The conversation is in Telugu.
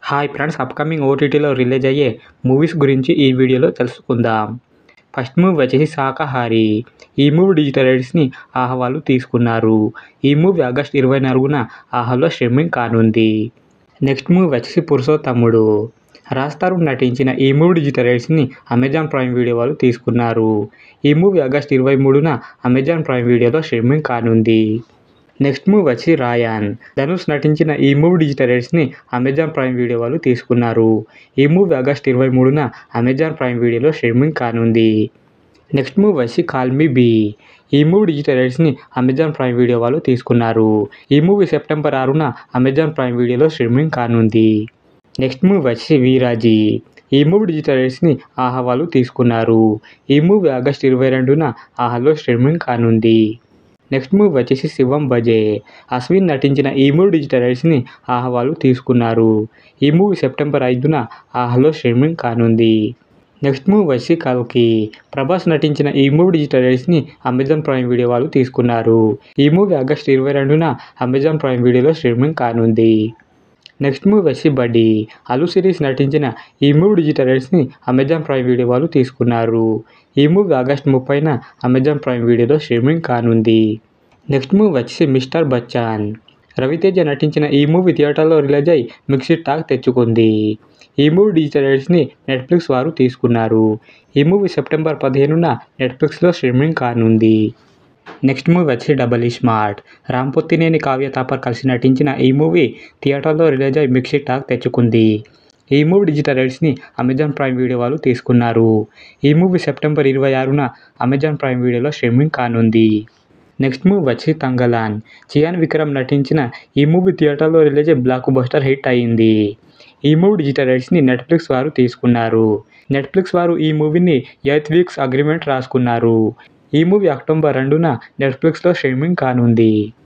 హాయ్ ఫ్రెండ్స్ అప్కమింగ్ ఓటీటీలో రిలీజ్ అయ్యే మూవీస్ గురించి ఈ వీడియోలో తెలుసుకుందాం ఫస్ట్ మూవీ వచ్చేసి శాకాహారి ఈ మూవీ డిజిటల్ రైట్స్ని ఆహా వాళ్ళు తీసుకున్నారు ఈ మూవీ ఆగస్ట్ ఇరవై నాలుగున ఆహాలో స్ట్రీమింగ్ కానుంది నెక్స్ట్ మూవీ వచ్చేసి పురుషోత్తముడు రాస్తారు నటించిన ఈ మూవీ డిజిటల్ రైట్స్ని అమెజాన్ ప్రైమ్ వీడియో వాళ్ళు తీసుకున్నారు ఈ మూవీ ఆగస్ట్ ఇరవై మూడున అమెజాన్ ప్రైమ్ వీడియోలో స్ట్రీమింగ్ కానుంది నెక్స్ట్ మూవీ వచ్చి రాయాన్ ధనుష్ నటించిన ఈ మూవీ డిజిటల్ రైట్స్ని అమెజాన్ ప్రైమ్ వీడియో వాళ్ళు తీసుకున్నారు ఈ మూవీ ఆగస్ట్ ఇరవై మూడున అమెజాన్ ప్రైమ్ వీడియోలో స్ట్రీమింగ్ కానుంది నెక్స్ట్ మూవీ వచ్చి కాల్ మీ బీ ఈ మూవీ డిజిటల్ రైట్స్ని అమెజాన్ ప్రైమ్ వీడియో వాళ్ళు తీసుకున్నారు ఈ మూవీ సెప్టెంబర్ ఆరున అమెజాన్ ప్రైమ్ వీడియోలో స్ట్రీమింగ్ కానుంది నెక్స్ట్ మూవీ వచ్చి వీరాజీ ఈ మూవీ డిజిటల్ రైట్స్ని ఆహా వాళ్ళు తీసుకున్నారు ఈ మూవీ ఆగస్ట్ ఇరవై రెండున ఆహాలో స్ట్రీమింగ్ కానుంది నెక్స్ట్ మూవీ వచ్చేసి శివం బజే అశ్విన్ నటించిన ఈ మూవీ డిజిటల్ రైట్స్ని ఆహా వాళ్ళు తీసుకున్నారు ఈ మూవీ సెప్టెంబర్ ఐదున ఆహాలో స్ట్రీమింగ్ కానుంది నెక్స్ట్ మూవీ వచ్చి కల్కి ప్రభాస్ నటించిన ఈ మూవీ డిజిటల్ రైట్స్ని అమెజాన్ ప్రైమ్ వీడియో వాళ్ళు తీసుకున్నారు ఈ మూవీ ఆగస్ట్ ఇరవై రెండున అమెజాన్ ప్రైమ్ వీడియోలో స్ట్రీమింగ్ కానుంది నెక్స్ట్ మూవీ వచ్చి బడ్డీ అలు సిరీస్ నటించిన ఈ మూవీ డిజిటల్ రైట్స్ని అమెజాన్ ప్రైమ్ వీడియో వాళ్ళు తీసుకున్నారు ఈ మూవీ ఆగస్ట్ ముప్పైన అమెజాన్ ప్రైమ్ వీడియోలో స్ట్రీమింగ్ కానుంది నెక్స్ట్ మూవీ వచ్చి మిస్టర్ బచ్చాన్ రవితేజ నటించిన ఈ మూవీ థియేటర్లో రిలీజ్ అయి మిక్స్డ్ టాక్ తెచ్చుకుంది ఈ మూవీ డిజిటల్ రైట్స్ని నెట్ఫ్లిక్స్ వారు తీసుకున్నారు ఈ మూవీ సెప్టెంబర్ పదిహేనున నెట్ఫ్లిక్స్లో స్ట్రీమింగ్ కానుంది నెక్స్ట్ మూవీ వచ్చి double i smart Ram Pothineni Kavya Thapar కలిసి నటించిన ఈ మూవీ థియేటర్లో రిలీజ్ అయి మిక్స్డ్ టాక్ తెచ్చుకుంది ఈ మూవీ డిజిటల్ రైట్స్ని అమెజాన్ ప్రైమ్ వీడియో వాళ్ళు తీసుకున్నారు ఈ మూవీ సెప్టెంబర్ ఇరవై ఆరున అమెజాన్ ప్రైమ్ వీడియోలో స్ట్రీమింగ్ కానుంది నెక్స్ట్ మూవీ వచ్చి తంగలాన్ చియాన్ విక్రమ్ నటించిన ఈ మూవీ థియేటర్లో రిలీజ్ అయ్యి బ్లాక్ బస్టర్ హిట్ అయింది ఈ మూవీ డిజిటల్ రైట్స్ని నెట్ఫ్లిక్స్ వారు తీసుకున్నారు నెట్ఫ్లిక్స్ వారు ఈ మూవీని ఎయిత్ వీక్స్ అగ్రిమెంట్ రాసుకున్నారు ఈ మూవీ అక్టోబర్ రెండున నెట్ఫ్లిక్స్లో స్ట్రీమింగ్ కానుంది